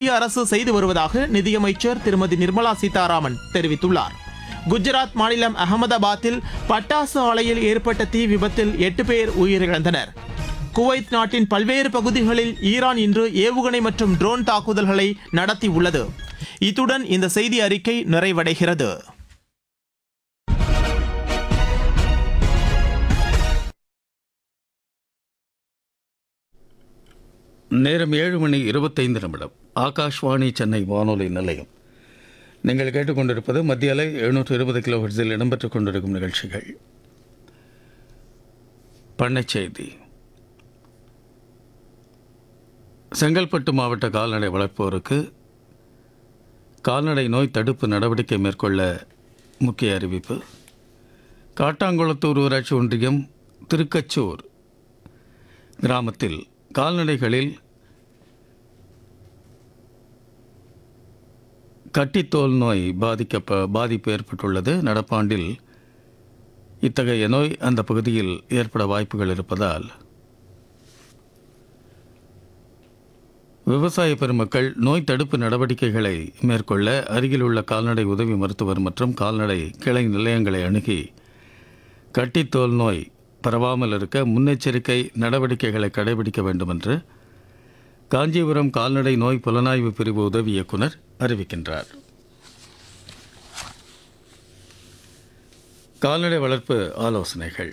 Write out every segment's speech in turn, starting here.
மத்திய அரசு செய்து வருவதாக நிதியமைச்சர் திருமதி நிர்மலா சீதாராமன் தெரிவித்துள்ளார் குஜராத் மாநிலம் அகமதாபாத்தில் பட்டாசு ஆலையில் ஏற்பட்ட தீ விபத்தில் எட்டு பேர் உயிரிழந்தனர் குவைத் நாட்டின் பல்வேறு பகுதிகளில் ஈரான் இன்று ஏவுகணை மற்றும் ட்ரோன் தாக்குதல்களை நடத்தியுள்ளது இத்துடன் இந்த செய்தி அறிக்கை நிறைவடைகிறது நேரம் ஏழு மணி இருபத்தைந்து நிமிடம் ஆகாஷ்வாணி சென்னை வானொலி நிலையம் நீங்கள் கேட்டுக்கொண்டிருப்பது மத்திய அலை எழுநூற்று இருபது கிலோ ஹெர்ட்ஸில் இடம்பெற்றுக் கொண்டிருக்கும் நிகழ்ச்சிகள் பண்ணைச் செய்தி செங்கல்பட்டு மாவட்ட கால்நடை வளர்ப்போருக்கு கால்நடை நோய் தடுப்பு நடவடிக்கை மேற்கொள்ள முக்கிய அறிவிப்பு காட்டாங்குளத்தூர் ஊராட்சி ஒன்றியம் திருக்கச்சூர் கிராமத்தில் கால்நடைகளில் கட்டித்தோல் நோய் பாதிக்க பாதிப்பு ஏற்பட்டுள்ளது நடப்பாண்டில் இத்தகைய நோய் அந்த பகுதியில் ஏற்பட வாய்ப்புகள் இருப்பதால் விவசாய பெருமக்கள் நோய் தடுப்பு நடவடிக்கைகளை மேற்கொள்ள அருகில் உள்ள கால்நடை உதவி மருத்துவர் மற்றும் கால்நடை கிளை நிலையங்களை அணுகி கட்டித்தோல் நோய் பரவாமல் இருக்க முன்னெச்சரிக்கை நடவடிக்கைகளை கடைபிடிக்க வேண்டும் என்று காஞ்சிபுரம் கால்நடை நோய் புலனாய்வு பிரிவு உதவி இயக்குனர் அறிவிக்கின்றார் கால்நடை வளர்ப்பு ஆலோசனைகள்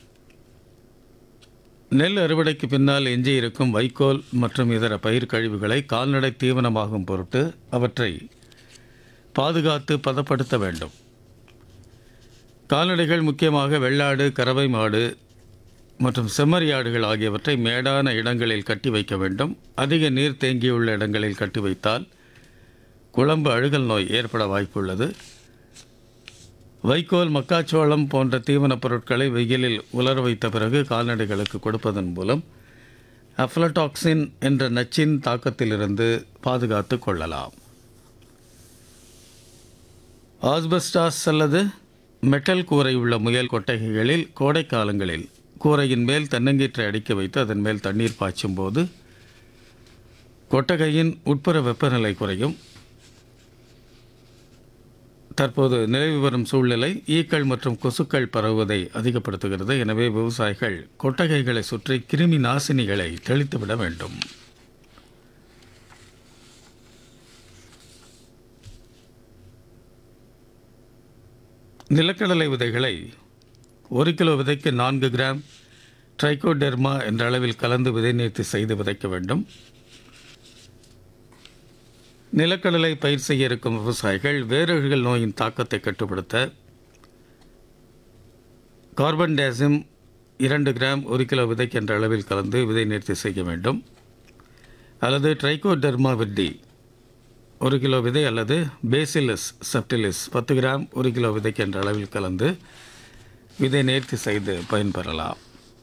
நெல் அறுவடைக்கு பின்னால் எஞ்சியிருக்கும் வைக்கோல் மற்றும் இதர பயிர் கழிவுகளை கால்நடை தீவனமாகும் பொருட்டு அவற்றை பாதுகாத்து பதப்படுத்த வேண்டும் கால்நடைகள் முக்கியமாக வெள்ளாடு கறவை மாடு மற்றும் செம்மறியாடுகள் ஆகியவற்றை மேடான இடங்களில் கட்டி வைக்க வேண்டும் அதிக நீர் தேங்கியுள்ள இடங்களில் கட்டி வைத்தால் குழம்பு அழுகல் நோய் ஏற்பட வாய்ப்புள்ளது வைக்கோல் மக்காச்சோளம் போன்ற தீவனப் பொருட்களை வெயிலில் உலர வைத்த பிறகு கால்நடைகளுக்கு கொடுப்பதன் மூலம் அஃப்லடாக்சின் என்ற நச்சின் தாக்கத்திலிருந்து பாதுகாத்து கொள்ளலாம் ஆஸ்பெஸ்டாஸ் அல்லது மெட்டல் கூரை உள்ள முயல் கொட்டகைகளில் கோடை காலங்களில் கூரையின் மேல் தென்னங்கீற்றை அடிக்க வைத்து அதன் மேல் தண்ணீர் பாய்ச்சும் போது கொட்டகையின் உட்புற வெப்பநிலை குறையும் தற்போது நிலவி வரும் சூழ்நிலை ஈக்கள் மற்றும் கொசுக்கள் பரவுவதை அதிகப்படுத்துகிறது எனவே விவசாயிகள் கொட்டகைகளை சுற்றி கிருமி நாசினிகளை தெளித்துவிட வேண்டும் நிலக்கடலை விதைகளை ஒரு கிலோ விதைக்கு நான்கு கிராம் ட்ரைகோடெர்மா என்ற அளவில் கலந்து விதை நேர்த்தி செய்து விதைக்க வேண்டும் நிலக்கடலை பயிர் செய்ய இருக்கும் விவசாயிகள் வேரழுகல் நோயின் தாக்கத்தை கட்டுப்படுத்த கார்பன் டேசிம் இரண்டு கிராம் ஒரு கிலோ விதைக்கு என்ற அளவில் கலந்து விதை நேர்த்தி செய்ய வேண்டும் அல்லது ட்ரைகோடெர்மா விட்டி ஒரு கிலோ விதை அல்லது பேசிலஸ் சப்டிலிஸ் பத்து கிராம் ஒரு கிலோ விதைக்கு என்ற அளவில் கலந்து விதை நேர்த்தி செய்து பயன்பெறலாம்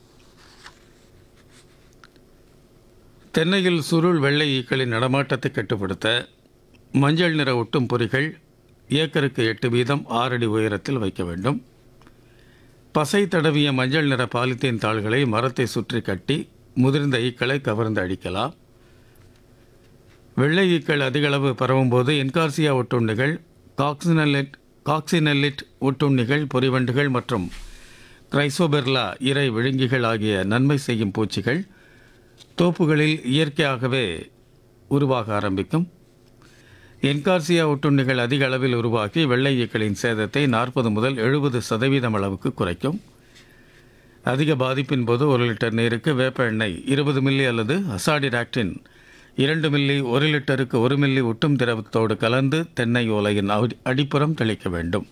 தென்னையில் சுருள் வெள்ளை ஈக்களின் நடமாட்டத்தை கட்டுப்படுத்த மஞ்சள் நிற ஒட்டும் பொறிகள் ஏக்கருக்கு எட்டு வீதம் ஆறடி உயரத்தில் வைக்க வேண்டும் பசை தடவிய மஞ்சள் நிற பாலித்தீன் தாள்களை மரத்தை சுற்றி கட்டி முதிர்ந்த ஈக்களை கவர்ந்து அடிக்கலாம் வெள்ளை ஈக்கள் அதிகளவு பரவும்போது என்கார்சியா ஒட்டுண்ணிகள் காக்சினலிட் காக்சினலிட் ஒட்டுண்ணிகள் பொறிவண்டுகள் மற்றும் கிரைசோபெர்லா இறை விழுங்கிகள் ஆகிய நன்மை செய்யும் பூச்சிகள் தோப்புகளில் இயற்கையாகவே உருவாக ஆரம்பிக்கும் என்கார்சியா ஒட்டுண்ணிகள் அதிக அளவில் உருவாக்கி வெள்ளை ஈக்களின் சேதத்தை நாற்பது முதல் எழுபது சதவீதம் அளவுக்கு குறைக்கும் அதிக பாதிப்பின் போது ஒரு லிட்டர் நீருக்கு வேப்ப எண்ணெய் இருபது மில்லி அல்லது அசாடிராக்டின் இரண்டு மில்லி ஒரு லிட்டருக்கு ஒரு மில்லி ஒட்டும் திரவத்தோடு கலந்து தென்னை ஓலையின் அடி- அடிப்புறம் தெளிக்க வேண்டும்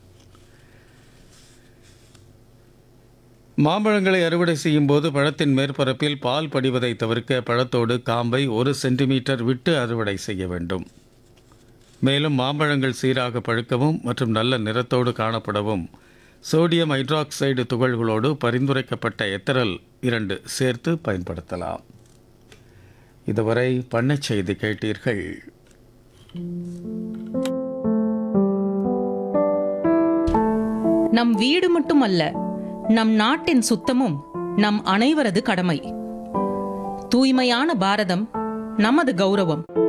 மாம்பழங்களை அறுவடை செய்யும் போது பழத்தின் மேற்பரப்பில் பால் படிவதை தவிர்க்க பழத்தோடு காம்பை ஒரு சென்டிமீட்டர் விட்டு அறுவடை செய்ய வேண்டும் மேலும் மாம்பழங்கள் சீராக பழுக்கவும் மற்றும் நல்ல நிறத்தோடு காணப்படவும் சோடியம் ஹைட்ராக்சைடு துகள்களோடு பரிந்துரைக்கப்பட்ட எத்தரல் இரண்டு சேர்த்து பயன்படுத்தலாம் இதுவரை பண்ணைச் செய்தி கேட்டீர்கள் நம் வீடு மட்டுமல்ல நம் நாட்டின் சுத்தமும் நம் அனைவரது கடமை தூய்மையான பாரதம் நமது கௌரவம்